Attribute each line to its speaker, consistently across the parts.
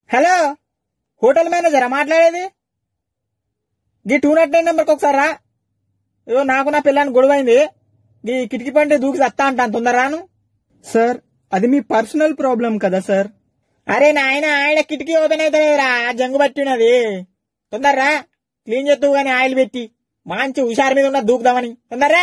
Speaker 1: hello hotel మేనేజరా మాట్లాడేది ఈ two not nine నెంబర్కి ఒకసారి రా ఇగో నాకు నా పిల్లని గొడవైంది ఈ కిటికీ పంటే దూకి సత్తా అంటాను తొందరరాను
Speaker 2: సార్ అది మీ పర్సనల్ ప్రాబ్లం కదా సార్
Speaker 1: అరే నాయన ఆయన కిటికీ ఓపెన్ అవుతలేదురా జంగు పట్టినది తొందరరా క్లీన్ చేద్దు గాని ఆయిల్ పెట్టి మంచి హుషారు మీద ఉన్న దూకుదామని తొందరరా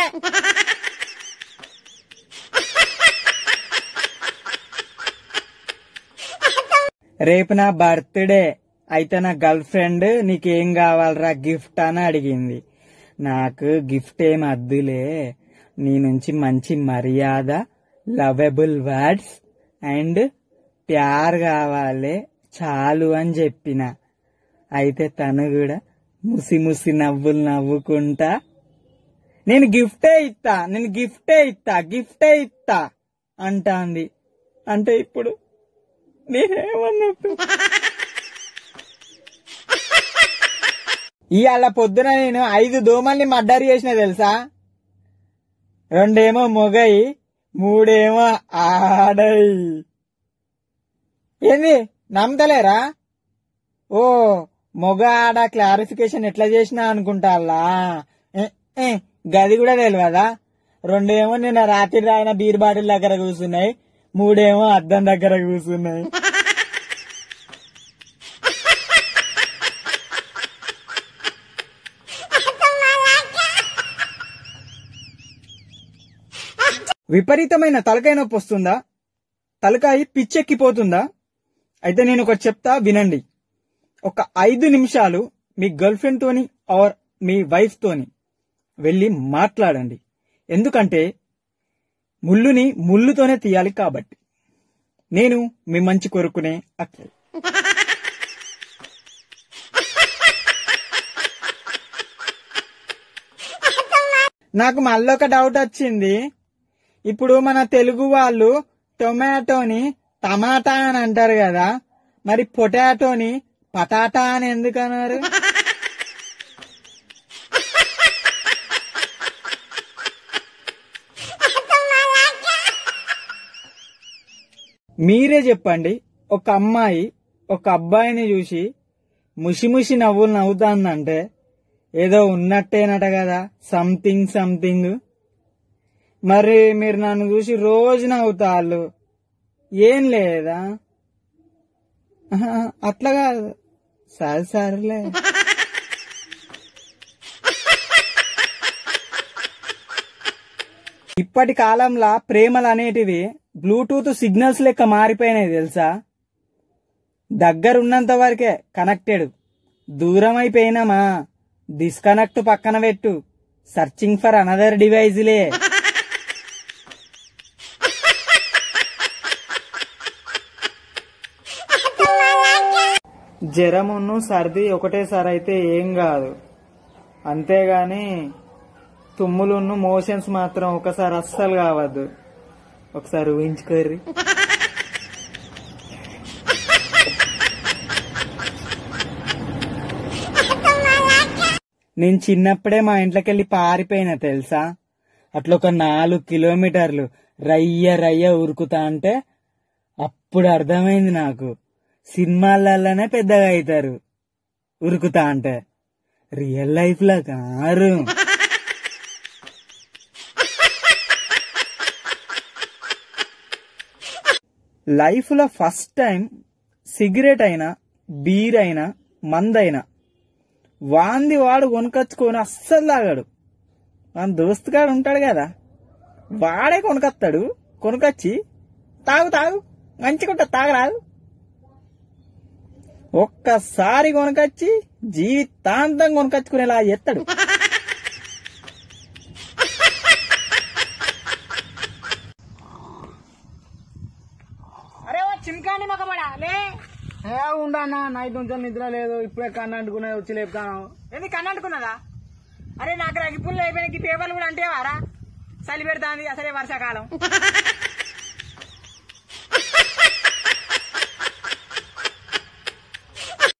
Speaker 2: రేపు నా బర్త్డే అయితే నా గర్ల్ ఫ్రెండ్ నీకేం కావాలరా గిఫ్ట్ అని అడిగింది నాకు గిఫ్ట్ ఏం అద్దులే నీ నుంచి మంచి మర్యాద లవబుల్ వర్డ్స్ అండ్ ప్యార్ కావాలి చాలు అని చెప్పిన అయితే తను కూడా ముసి ముసి నవ్వులు నవ్వుకుంటా నేను గిఫ్టే ఇస్తా నేను గిఫ్టే ఇస్తా గిఫ్టే ఇస్తా అంటాంది అంటే ఇప్పుడు నేనేమన్నట్టు
Speaker 1: ఇవాళ పొద్దున నేను ఐదు దోమల్ని మర్డర్ చేసిన తెలుసా రెండేమో మొగయి మూడేమో ఆడై ఏంది నమ్మతలేరా ఓ మొగ ఆడ క్లారిఫికేషన్ ఎట్లా చేసినా అనుకుంటాలా ఏ, ఏ, గది కూడా తెలియదా రెండేమో నిన్న రాత్రి రాయిన బీర్ బాటిల్ దగ్గర కూర్చున్నాయి మూడేమో అద్దం దగ్గర కూర్చున్నాయి
Speaker 2: విపరీతమైన తలకాయ నొప్పి వస్తుందా తలకాయ పిచ్చెక్కిపోతుందా అయితే నేను ఒకటి చెప్తా వినండి ఒక ఐదు నిమిషాలు మీ గర్ల్ ఫ్రెండ్ తోని ఆర్ మీ వైఫ్ తోని వెళ్ళి మాట్లాడండి ఎందుకంటే ముళ్ళుని ముళ్ళుతోనే తీయాలి కాబట్టి నేను మీ మంచి కోరుకునే అక్కలు
Speaker 1: నాకు మళ్ళీ ఒక డౌట్ వచ్చింది ఇప్పుడు మన తెలుగు వాళ్ళు టొమాటోని టమాటా అని అంటారు కదా మరి పొటాటోని పటాటా అని ఎందుకు అన్నారు
Speaker 2: మీరే చెప్పండి ఒక అమ్మాయి ఒక అబ్బాయిని చూసి ముషిముషి నవ్వులు నవ్వుతాందంటే ఏదో ఉన్నట్టేనట కదా సంథింగ్ సంథింగ్ మరి మీరు నన్ను చూసి రోజు నవ్వుతాళ్ళు ఏం లేదా ఆహా, అట్లా కాదు సరే సరేలే ఇప్పటి కాలంలో ప్రేమలు అనేటివి బ్లూటూత్ సిగ్నల్స్ లెక్క మారిపోయినాయి తెలుసా దగ్గర ఉన్నంత వరకే కనెక్టెడ్ దూరం అయిపోయినామా డిస్కనెక్ట్ పక్కన పెట్టు సర్చింగ్ ఫర్ అనదర్ డివైజ్లే జ్వరమును సర్ది ఒకటేసారి అయితే ఏం కాదు అంతేగాని తుమ్ములున్ను మోషన్స్ మాత్రం ఒకసారి అస్సలు కావద్దు ఒకసారి ఊహించుకోర్రి నేను చిన్నప్పుడే మా ఇంట్లోకి వెళ్ళి పారిపోయినా తెలుసా అట్లా ఒక నాలుగు కిలోమీటర్లు రయ్య రయ్య ఉరుకుతా అంటే అప్పుడు అర్థమైంది నాకు సినిమాలలోనే పెద్దగా అవుతారు ఉరుకుతా అంటే రియల్ లైఫ్ లో కారు లైఫ్ లో ఫస్ట్ టైం సిగరెట్ అయినా బీర్ అయినా మందైనా వాంది వాడు కొనుకొచ్చుకొని అస్సలు తాగాడు మన దోస్తుగాడు ఉంటాడు కదా వాడే కొనుకొస్తాడు కొనుకొచ్చి తాగు తాగు మంచిగుంటా తాగరాదు ఒక్కసారి కొనుకొచ్చి జీవితాంతం కొనుకొచ్చుకునేలా ఎత్తాడు
Speaker 1: అరే ఓ చిమ్కాని మొక్కబడా లే
Speaker 2: ఏ ఉండన్నా నైట్ నుంచి నిద్ర లేదు ఇప్పుడే కన్ను అంటుకునేది వచ్చి లేపుతాను
Speaker 1: ఎందుకు కన్ను అంటుకున్నదా అరే నాకు రగిపుల్లు అయిపోయిన పేపర్లు కూడా అంటే వారా చలి పెడతాంది అసలే వర్షాకాలం